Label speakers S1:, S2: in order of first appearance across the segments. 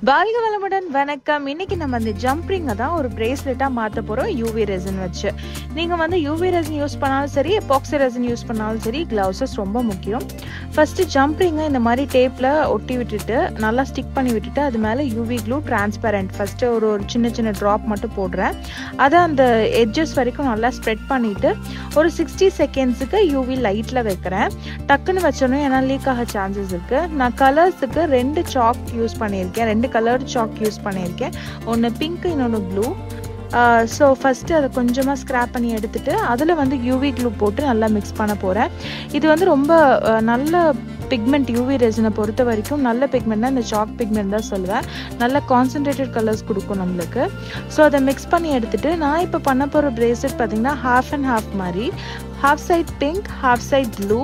S1: வாழ்க வளமுடன் வணக்கம் இன்னைக்கு நம்ம அந்த ஜம்ப்ரிங்கை தான் ஒரு பிரேஸ்லெட்டாக மாற்ற போகிறோம் யூவி ரெசின் வச்சு நீங்கள் வந்து யூவி ரெசின் யூஸ் பண்ணாலும் சரி எபாக்சி ரெசின் யூஸ் பண்ணாலும் சரி க்ளவுசஸ் ரொம்ப முக்கியம் ஃபஸ்ட்டு ஜம்ப்ரிங்கை இந்த மாதிரி டேப்பில் ஒட்டி விட்டுட்டு நல்லா ஸ்டிக் பண்ணி விட்டுட்டு அது மேலே யூவி க்ளூ டிரான்ஸ்பரண்ட் ஃபஸ்ட்டு ஒரு ஒரு சின்ன சின்ன ட்ராப் மட்டும் போடுறேன் அதை அந்த எட்ஜஸ் வரைக்கும் நல்லா ஸ்ப்ரெட் பண்ணிவிட்டு ஒரு சிக்ஸ்டி செகண்ட்ஸுக்கு யூவி லைட்டில் வைக்கிறேன் டக்குன்னு வச்சோன்னே ஏன்னா லீக் ஆக சான்சஸ் இருக்குது நான் கலர்ஸுக்கு ரெண்டு சாக் யூஸ் பண்ணியிருக்கேன் ரெண்டு கலர் சாக் யூஸ் பண்ணியிருக்கேன் ஒன்று பிங்க் இன்னொன்று ப்ளூ ஸோ ஃபஸ்ட்டு அதை கொஞ்சமாக ஸ்க்ராப் பண்ணி எடுத்துட்டு அதில் வந்து யூவி க்ளூ போட்டு நல்லா மிக்ஸ் பண்ண போகிறேன் இது வந்து ரொம்ப அஹ், நல்ல பிக்மெண்ட் யூவி ரெசினை பொறுத்த வரைக்கும் நல்ல பிக்மெண்ட்னா இந்த சாக் பிக்மெண்ட் தான் சொல்லுவேன் நல்ல கான்சன்ட்ரேட்டட் கலர்ஸ் கொடுக்கும் நம்மளுக்கு ஸோ அதை மிக்ஸ் பண்ணி எடுத்துட்டு நான் இப்போ பண்ண போகிற பிரேஸ்லெட் பார்த்தீங்கன்னா ஹாஃப் அண்ட் ஹாஃப் மாதிரி half side pink half side blue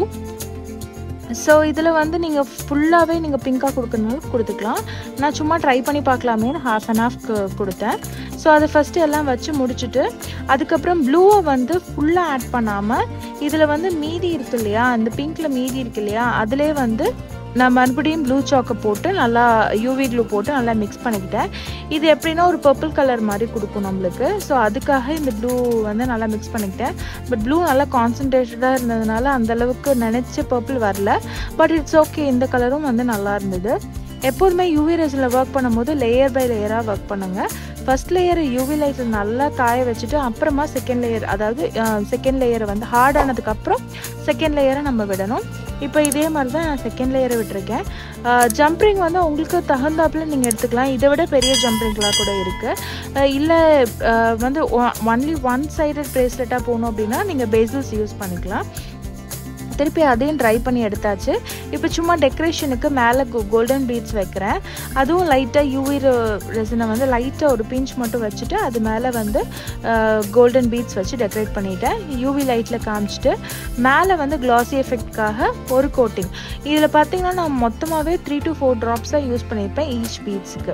S1: so இதில் வந்து நீங்கள் ஃபுல்லாகவே நீங்கள் பிங்காக கொடுக்கறனாலும் கொடுத்துக்கலாம் நான் சும்மா ட்ரை பண்ணி பார்க்கலாமேன்னு ஹாஃப் அண்ட் ஹாஃப் கொடுத்தேன் ஸோ அதை ஃபஸ்ட்டு எல்லாம் வச்சு முடிச்சுட்டு அதுக்கப்புறம் ப்ளூவை வந்து ஃபுல்லாக ஆட் பண்ணாமல் இதில் வந்து மீதி இருக்கு இல்லையா அந்த பிங்க்கில் மீதி இருக்கு இல்லையா அதிலே வந்து நான் மறுபடியும் ப்ளூ சாக்கை போட்டு நல்லா யூவி க்ளூ போட்டு நல்லா மிக்ஸ் பண்ணிக்கிட்டேன் இது எப்படின்னா ஒரு பர்பிள் கலர் மாதிரி கொடுக்கும் நம்மளுக்கு ஸோ அதுக்காக இந்த ப்ளூ வந்து நல்லா மிக்ஸ் பண்ணிக்கிட்டேன் பட் ப்ளூ நல்லா கான்சன்ட்ரேட்டடாக இருந்ததுனால அந்த அளவுக்கு நினச்ச பர்பிள் வரல பட் இட்ஸ் ஓகே இந்த கலரும் வந்து நல்லா இருந்தது எப்போதுமே யூவி ரேஸில் ஒர்க் பண்ணும்போது லேயர் பை லேயராக ஒர்க் பண்ணுங்கள் ஃபர்ஸ்ட் லேயர் யூவி லைட்டில் நல்லா காய வச்சுட்டு அப்புறமா செகண்ட் லேயர் அதாவது செகண்ட் லேயரை வந்து ஹார்ட் ஆனதுக்கப்புறம் செகண்ட் லேயரை நம்ம விடணும் இப்போ இதே மாதிரி தான் நான் செகண்ட் லேயரை விட்டுருக்கேன் ஜம்ப்ரிங் வந்து உங்களுக்கு தகுந்தாப்புல நீங்கள் எடுத்துக்கலாம் இதை விட பெரிய ஜம்ப்ரிங்லாம் கூட இருக்குது இல்லை வந்து ஒன்லி ஒன் சைடட் ப்ரேஸ்லெட்டாக போகணும் அப்படின்னா நீங்கள் பேசில்ஸ் யூஸ் பண்ணிக்கலாம் திருப்பி அதையும் ட்ரை பண்ணி எடுத்தாச்சு இப்போ சும்மா டெக்கரேஷனுக்கு மேலே கோல்டன் பீட்ஸ் வைக்கிறேன் அதுவும் லைட்டாக யூவி ரெசினை வந்து லைட்டாக ஒரு பிஞ்ச் மட்டும் வச்சுட்டு அது மேலே வந்து கோல்டன் பீட்ஸ் வச்சு டெக்கரேட் பண்ணிட்டேன் யூவி லைட்டில் காமிச்சிட்டு மேலே வந்து கிளாசி எஃபெக்ட்காக ஒரு கோட்டிங் இதில் பார்த்தீங்கன்னா நான் மொத்தமாகவே த்ரீ டு ஃபோர் ட்ராப்ஸ் தான் யூஸ் பண்ணியிருப்பேன் ஈச் பீட்ஸுக்கு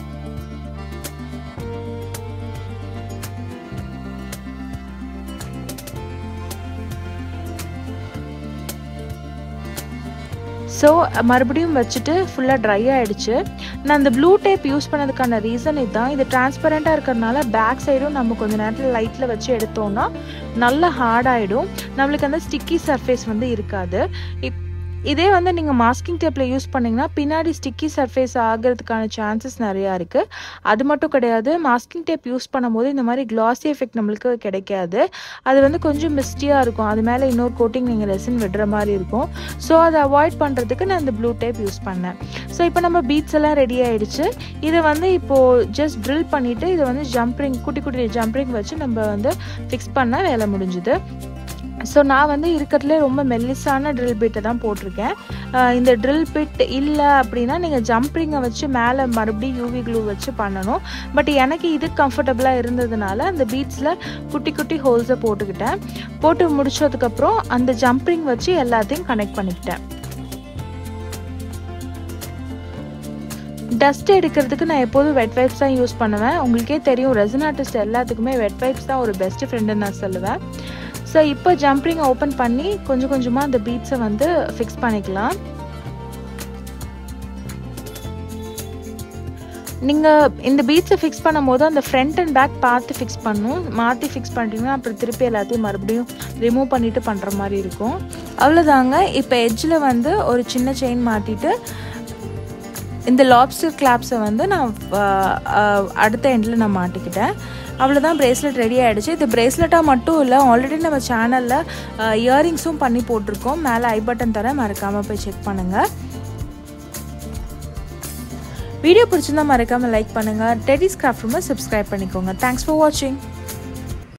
S1: ஸோ மறுபடியும் வச்சுட்டு ஃபுல்லாக ட்ரை ஆகிடுச்சு நான் அந்த ப்ளூ டேப் யூஸ் பண்ணதுக்கான ரீசன் இதுதான் இது டிரான்ஸ்பரண்ட்டாக இருக்கிறதுனால பேக் சைடும் நம்ம கொஞ்சம் நேரத்தில் லைட்டில் வச்சு எடுத்தோம்னா நல்லா ஹார்ட் ஆகிடும் நம்மளுக்கு அந்த ஸ்டிக்கி சர்ஃபேஸ் வந்து இருக்காது இப் இதே வந்து நீங்கள் மாஸ்கிங் டேப்பில் யூஸ் பண்ணிங்கன்னா பின்னாடி ஸ்டிக்கி சர்ஃபேஸ் ஆகிறதுக்கான சான்சஸ் நிறையா இருக்குது அது மட்டும் கிடையாது மாஸ்கிங் டேப் யூஸ் பண்ணும்போது இந்த மாதிரி கிளாசி எஃபெக்ட் நம்மளுக்கு கிடைக்காது அது வந்து கொஞ்சம் மிஸ்டியாக இருக்கும் அது மேலே இன்னொரு கோட்டிங் நீங்கள் ரெசின் விடுற மாதிரி இருக்கும் ஸோ அதை அவாய்ட் பண்ணுறதுக்கு நான் இந்த ப்ளூ டேப் யூஸ் பண்ணேன் ஸோ இப்போ நம்ம பீட்ஸ் எல்லாம் ரெடி ஆகிடுச்சு இதை வந்து இப்போது ஜஸ்ட் ட்ரில் பண்ணிவிட்டு இதை வந்து ஜம்ப்ரிங் குட்டி குட்டி ஜம்ப்ரிங் வச்சு நம்ம வந்து ஃபிக்ஸ் பண்ண வேலை முடிஞ்சுது ஸோ நான் வந்து இருக்கிறதுலே ரொம்ப மெல்லிஸான ட்ரில் பிட்டை தான் போட்டிருக்கேன் இந்த ட்ரில் பிட் இல்லை அப்படின்னா நீங்கள் ஜம்ப்ரிங்கை வச்சு மேலே மறுபடியும் யூவி க்ளூ வச்சு பண்ணணும் பட் எனக்கு இது கம்ஃபர்டபுளாக இருந்ததுனால அந்த பீட்ஸில் குட்டி குட்டி ஹோல்ஸை போட்டுக்கிட்டேன் போட்டு முடிச்சதுக்கப்புறம் அந்த ஜம்ப்ரிங் வச்சு எல்லாத்தையும் கனெக்ட் பண்ணிக்கிட்டேன் டஸ்ட் எடுக்கிறதுக்கு நான் எப்போதும் வெட் வைப்ஸ் தான் யூஸ் பண்ணுவேன் உங்களுக்கே தெரியும் ரெசன் ஆர்டிஸ்ட் எல்லாத்துக்குமே வெட் வைப்ஸ் தான் ஒரு பெஸ்ட் ஃப்ரெண்டுன்னு நான் சொல்லுவேன் ஸோ இப்போ ஜம்ப்ரிங் ஓப்பன் பண்ணி கொஞ்சம் கொஞ்சமாக அந்த பீட்ஸை வந்து ஃபிக்ஸ் பண்ணிக்கலாம் நீங்கள் இந்த பீட்ஸை ஃபிக்ஸ் பண்ணும்போது அந்த ஃப்ரண்ட் அண்ட் பேக் பார்த்து ஃபிக்ஸ் பண்ணணும் மாற்றி ஃபிக்ஸ் பண்ணிட்டீங்கன்னா அப்புறம் திருப்பி எல்லாத்தையும் மறுபடியும் ரிமூவ் பண்ணிவிட்டு பண்ணுற மாதிரி இருக்கும் அவ்வளோதாங்க இப்போ எட்ஜில் வந்து ஒரு சின்ன செயின் மாட்டிட்டு இந்த லாப்ஸ்டர் கிளாப்ஸை வந்து நான் அடுத்த எண்டில் நான் மாட்டிக்கிட்டேன் அவ்வளோதான் ப்ரேஸ்லெட் ரெடி ஆகிடுச்சு இது ப்ரேஸ்லெட்டாக மட்டும் இல்லை ஆல்ரெடி நம்ம சேனலில் இயரிங்ஸும் பண்ணி போட்டிருக்கோம் மேலே ஐ பட்டன் தர மறக்காமல் போய் செக் பண்ணுங்கள் வீடியோ பிடிச்சிருந்தா மறக்காமல் லைக் பண்ணுங்கள் டெடிஸ் கிராஃப்ட் ரூமை சப்ஸ்கிரைப் பண்ணிக்கோங்க தேங்க்ஸ் ஃபார் வாட்சிங்